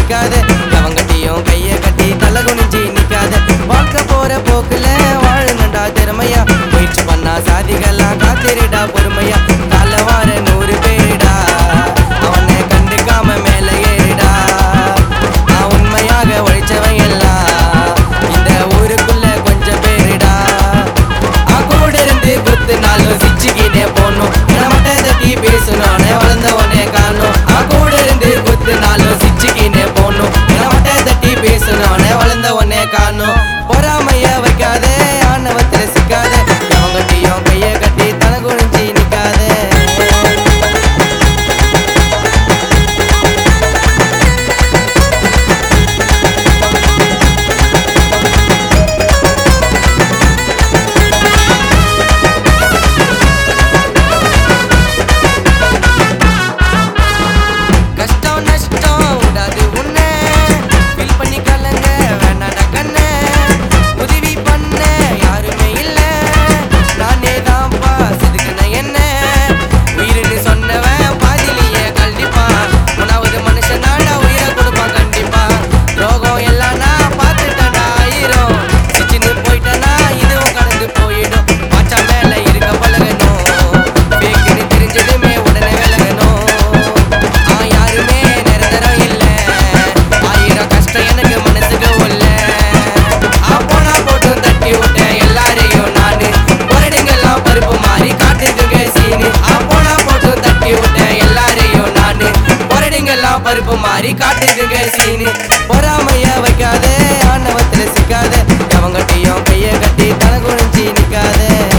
சிக்காத அவங்கட்டியும் கைய கட்டி தலை குனிஞ்சி நிக்காத வாழ்க்கை போற போக்குல வாழணுண்டா திறமையா முயற்சி பண்ணா சாதிகள்லாம் காத்திருடா பொறுமையா கால வார நூறு பேருடா அவனை கண்டுக்காம மேல ஏறிடா நான் உண்மையாக உழைச்சவன் எல்லாம் இந்த ஊருக்குள்ள கொஞ்சம் பேருடா நான் கூட இருந்து குத்து நாளும் சிச்சுக்கிட்டே போகணும் மட்டை தட்டி பேசணும் வளர்ந்தவனே காணும் நான் கூட இருந்து குத்து நாளும் சிச்சுக்கிட்டே போகணும் மட்டை தட்டி பேசணும் வளர்ந்தவனே காணும் பொறாமைய வைக்காத ஆணவத்துல சிக்காத அவங்கட்டியும் கைய கட்டி தலை குனிஞ்சி நிக்காத கஷ்டம் நஷ்டம் விடாது உன்னை ஃபீல் பண்ணி கலங்க வேணாடா கண்ணே உதவி பண்ண யாருமே இல்ல நானே தான்ப்பா செதுக்கின என்ன உயிர்னு சொன்னவன் பாதிலேயே கண்டிப்பான் உணவது மனுஷன் நாடா உயிரை கொடுப்பான் கண்டிப்பா ரோகம் எல்லாம் நான் பார்த்துட்டேன்டா ஆயிரம் சிச்சின்னு போயிட்டேனா இதுவும் கடந்து போயிடும் மச்சான் மேல இருக்க பழகணும் பேக்குன்னு தெரிஞ்சதுமே உடனே விலகணும் ஆ யாருமே நிரந்தரம் இல்ல ஆயிரம் கஷ்டம் எனக்கு மனசுக்கு உள்ள ஆ போனா போட்டும் தட்டி விட்டேன் எல்லாரையும் நானு வருடங்கள்லாம் பருப்பு மாறி காட்டுதுங்க சீனு ஆ போனா போட்டும் தட்டி விட்டேன் எல்லாரையும் நானு வருடங்கள்லாம் பருப்பு மாறி காட்டுதுங்க சீனு பொறாமைய வைக்காத ஆணவத்துல சிக்காத அவங்கட்டியும் கைய கட்டி தலை குனிஞ்சி நிக்காத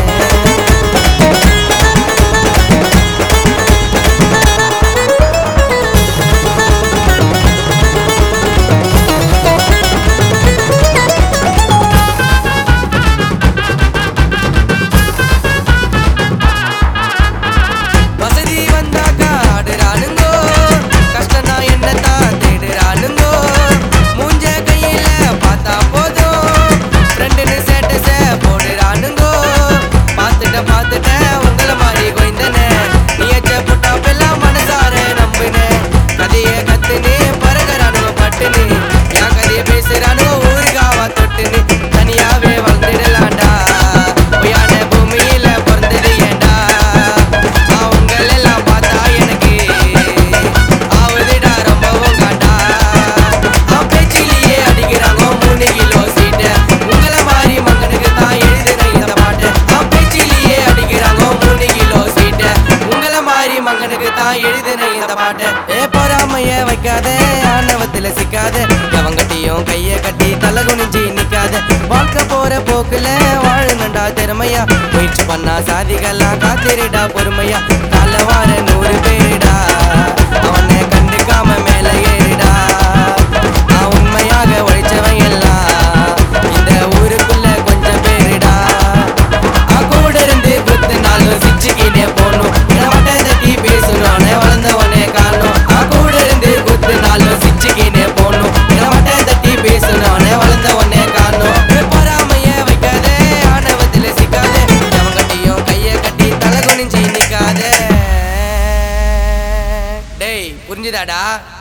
வசதி வந்தாக்கா ஆடுறானுங்கோ கஷ்டம்னா என்னத்தான் தேடுறானுங்கோ மூஞ்ச கையில பார்த்தா போதும் ஃப்ரெண்டுன்னு சேட்டஸ போடுறானுங்கோ பார்த்துட்ட பார்த்துட்ட உங்கள மாதிரி கோய்ந்தனே நீ எச்ச புட்டாப்பெல்லாம் மனசார நம்புனே கதைய கத்துனே பறகுறானுங்க பட்டுனு என் கதைய பேசுறானுங்க ஊருகாவா தொட்டுன்னு தனியாவே வளர்ந்துடலாண்டா பொய்யான பூமியில பிறந்தது ஏண்டா அவங்கள் எல்லாம் பார்த்தா எனக்கு ஆவுதுடா ரொம்பவும் காண்டா ஆ பேச்சிலேயே அடிக்கிறாங்க மூணு கிலோ சீட்ட உங்களை மாதிரி மகனுக்கு தான் எழுதுன இந்த பாட்டு ஆ பேச்சிலேயே அடிக்கிறாங்க மூணு கிலோ சீட்ட உங்களை மாதிரி மகனுக்கு தான் எழுதுன இந்த பாட்டு ஏ பொறாமைய வைக்காத ஆணவத்துல சிக்காத அவங்கட்டியும் கைய கட்டி தலை குனிஞ்சி நிக்காத வாழ்க்கை போற போக்குல வாழணுண்டா திறமையா முயற்சி பண்ணா சாதிகள்லாம் காத்திருடா பொறுமையா கால வார நூறு பேருடா அவனை கண்டுக்காம மேல ஏறிடா நான் உண்மையாக உழைச்சவன் எல்லாம் இந்த ஊருக்குள்ள கொஞ்சம் பேருடா நான் கூட இருந்து குத்து நாளும் சிச்சுக்கிட்டே போகணும் மட்டை தட்டி பேசணும் வளர்ந்தவனே காணும் நான் கூட இருந்து குத்து நாளும் சிச்சுக்கிட்டே போகணும் மட்டை தட்டி பேசணும் வளர்ந்தவனே காணும் பொறாமைய வைக்காத ஆணவத்துல சிக்காத அவங்கட்டியும் கைய கட்டி தலை குனிஞ்சி நிக்காத டேய் புரிஞ்சுதாடா